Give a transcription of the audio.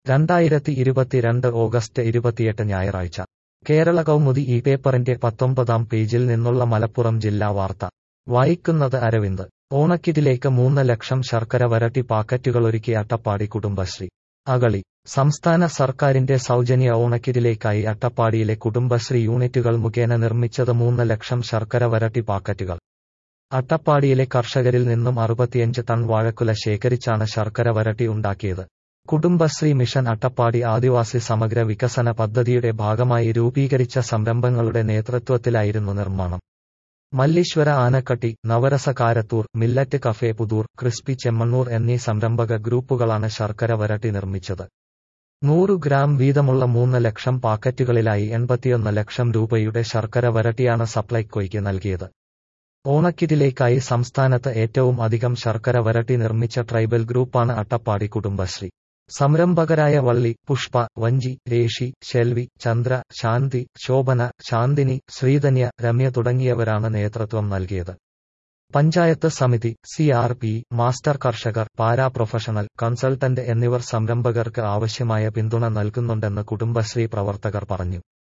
രണ്ടായിരത്തി ഇരുപത്തിരണ്ട് ഓഗസ്റ്റ് ഇരുപത്തിയെട്ട് ഞായറാഴ്ച കേരള കൗമുദി ഈ പേപ്പറിന്റെ പത്തൊമ്പതാം പേജിൽ നിന്നുള്ള മലപ്പുറം ജില്ലാ വാർത്ത വായിക്കുന്നത് അരവിന്ദ് ഓണക്കിറ്റിലേക്ക് മൂന്ന് ലക്ഷം ശർക്കര വരട്ടി പാക്കറ്റുകളൊരുക്കി അട്ടപ്പാടി കുടുംബശ്രീ അകളി സംസ്ഥാന സർക്കാരിന്റെ സൗജന്യ ഓണക്കിറ്റിലേക്കായി അട്ടപ്പാടിയിലെ കുടുംബശ്രീ യൂണിറ്റുകൾ മുഖേന നിർമ്മിച്ചത് മൂന്ന് ലക്ഷം ശർക്കര വരട്ടി പാക്കറ്റുകൾ അട്ടപ്പാടിയിലെ കർഷകരിൽ നിന്നും അറുപത്തിയഞ്ച് ടൺ വാഴക്കുല ശേഖരിച്ചാണ് ശർക്കര വരട്ടി ഉണ്ടാക്കിയത് കുടുംബശ്രീ മിഷൻ അട്ടപ്പാടി ആദിവാസി സമഗ്ര വികസന പദ്ധതിയുടെ ഭാഗമായി രൂപീകരിച്ച സംരംഭങ്ങളുടെ നേതൃത്വത്തിലായിരുന്നു നിർമ്മാണം Malleeshwara Anakkatti Navarasa Karathoor millet cafe Puthur crispy Chemmannur എന്നീ സംരംഭക ഗ്രൂപ്പുകളാണ് ശർക്കര വരട്ടി നിർമ്മിച്ചത് നൂറ് ഗ്രാം വീതമുള്ള മൂന്ന് ലക്ഷം പാക്കറ്റുകളിലായി എൺപത്തിയൊന്ന് ലക്ഷം രൂപയുടെ ശർക്കര വരട്ടിയാണ് സപ്ലൈകോയ്ക്ക് നൽകിയത് ഓണക്കിറ്റിലേക്കായി സംസ്ഥാനത്ത് ഏറ്റവും അധികം ശർക്കര വരട്ടി നിർമ്മിച്ച ട്രൈബൽ ഗ്രൂപ്പാണ് അട്ടപ്പാടി കുടുംബശ്രീ സംരംഭകരായ വള്ളി പുഷ്പ വഞ്ചി രേഷി ശെൽവി ചന്ദ്ര ശാന്തി ശോഭന ശാന്തിനി ശ്രീധന്യ രമ്യ തുടങ്ങിയവരാണ് നേതൃത്വം നൽകിയത് പഞ്ചായത്ത് സമിതി സി ആർ പി മാസ്റ്റർ കർഷകർ പാരാ പ്രൊഫഷണൽ കൺസൾട്ടന്റ് എന്നിവർ സംരംഭകർക്ക് ആവശ്യമായ പിന്തുണ നൽകുന്നുണ്ടെന്ന് കുടുംബശ്രീ പ്രവർത്തകർ പറഞ്ഞു